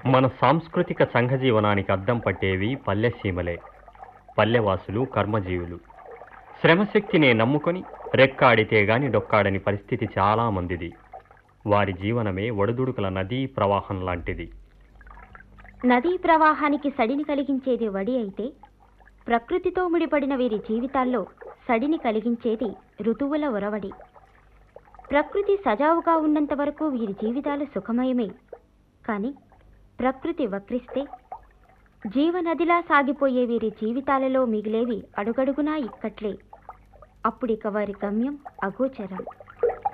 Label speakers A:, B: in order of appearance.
A: మన సాంస్కృతిక సంఘజీవనానికి అద్దం పట్టేవి పల్లెసీమలే పల్లెవాసులు కర్మజీవులు శ్రమశక్తినే నమ్ముకొని రెక్కాడితే గాని డొక్కాడని పరిస్థితి చాలా మందిది వారి జీవనమే ఒడిదుడుకుల నదీ ప్రవాహం లాంటిది
B: నదీ ప్రవాహానికి సడిని కలిగించేది వడి అయితే ప్రకృతితో ముడిపడిన వీరి జీవితాల్లో సడిని కలిగించేది ఋతువుల ఉరవడి ప్రకృతి సజావుగా ఉన్నంత వరకు వీరి జీవితాలు సుఖమయమే కానీ ప్రకృతి వక్రిస్తే జీవనదిలా సాగిపోయే వీరి జీవితాలలో మిగిలేవి అడుగడుగునా ఇక్కట్లే అప్పుడిక వారి గమ్యం అగోచరం